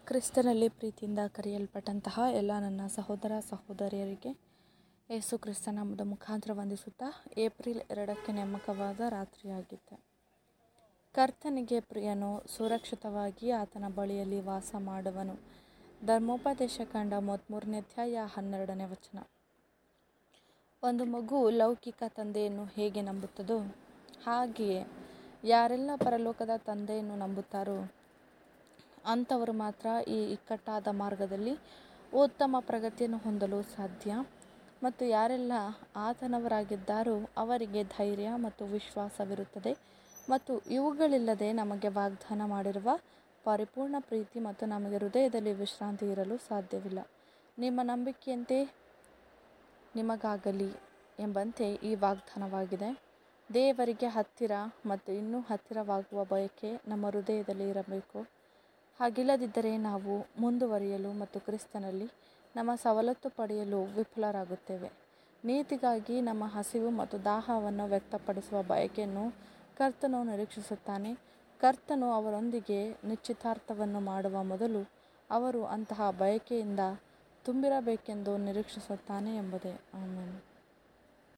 ಕ್ರಿಸ್ತನಲ್ಲಿ ಪ್ರೀತಿಯಿಂದ ಕರೆಯಲ್ಪಟ್ಟಂತಹ ಎಲ್ಲ ನನ್ನ ಸಹೋದರ ಸಹೋದರಿಯರಿಗೆ ಯೇಸು ಕ್ರಿಸ್ತ ನಾಮದ ಮುಖಾಂತರ ವಂದಿಸುತ್ತಾ ಏಪ್ರಿಲ್ ಎರಡಕ್ಕೆ ನೇಮಕವಾದ ರಾತ್ರಿಯಾಗಿತ್ತು ಕರ್ತನಿಗೆ ಪ್ರಿಯನು ಸುರಕ್ಷಿತವಾಗಿ ಆತನ ಬಳಿಯಲ್ಲಿ ವಾಸ ಮಾಡುವನು ಧರ್ಮೋಪದೇಶ ಕಂಡ ಮೂವತ್ತ್ಮೂರನೇ ಅಧ್ಯಾಯ ಹನ್ನೆರಡನೇ ವಚನ ಒಂದು ಮಗು ಲೌಕಿಕ ತಂದೆಯನ್ನು ಹೇಗೆ ನಂಬುತ್ತದೋ ಹಾಗೆಯೇ ಯಾರೆಲ್ಲ ಪರಲೋಕದ ತಂದೆಯನ್ನು ನಂಬುತ್ತಾರೋ ಅಂಥವರು ಮಾತ್ರ ಈ ಇಕ್ಕಟ್ಟಾದ ಮಾರ್ಗದಲ್ಲಿ ಉತ್ತಮ ಪ್ರಗತಿಯನ್ನು ಹೊಂದಲು ಸಾಧ್ಯ ಮತ್ತು ಯಾರೆಲ್ಲ ಆತನವರಾಗಿದ್ದಾರೋ ಅವರಿಗೆ ಧೈರ್ಯ ಮತ್ತು ವಿಶ್ವಾಸವಿರುತ್ತದೆ ಮತ್ತು ಇವುಗಳಿಲ್ಲದೆ ನಮಗೆ ವಾಗ್ದಾನ ಮಾಡಿರುವ ಪರಿಪೂರ್ಣ ಪ್ರೀತಿ ಮತ್ತು ನಮಗೆ ಹೃದಯದಲ್ಲಿ ವಿಶ್ರಾಂತಿ ಇರಲು ಸಾಧ್ಯವಿಲ್ಲ ನಿಮ್ಮ ನಂಬಿಕೆಯಂತೆ ನಿಮಗಾಗಲಿ ಎಂಬಂತೆ ಈ ವಾಗ್ದಾನವಾಗಿದೆ ದೇವರಿಗೆ ಹತ್ತಿರ ಮತ್ತು ಇನ್ನೂ ಹತ್ತಿರವಾಗುವ ಬಯಕೆ ನಮ್ಮ ಹೃದಯದಲ್ಲಿ ಇರಬೇಕು ಹಾಗಿಲ್ಲದಿದ್ದರೆ ನಾವು ಮುಂದುವರಿಯಲು ಮತ್ತು ಕ್ರಿಸ್ತನಲ್ಲಿ ನಮ್ಮ ಸವಲತ್ತು ಪಡೆಯಲು ವಿಫಲರಾಗುತ್ತೇವೆ ನೀತಿಗಾಗಿ ನಮ್ಮ ಹಸಿವು ಮತ್ತು ದಾಹವನ್ನು ವ್ಯಕ್ತಪಡಿಸುವ ಬಯಕೆಯನ್ನು ಕರ್ತನು ನಿರೀಕ್ಷಿಸುತ್ತಾನೆ ಕರ್ತನು ಅವರೊಂದಿಗೆ ನಿಶ್ಚಿತಾರ್ಥವನ್ನು ಮಾಡುವ ಮೊದಲು ಅವರು ಅಂತಹ ಬಯಕೆಯಿಂದ ತುಂಬಿರಬೇಕೆಂದು ನಿರೀಕ್ಷಿಸುತ್ತಾನೆ ಎಂಬುದೇ ಆಮೇಲೆ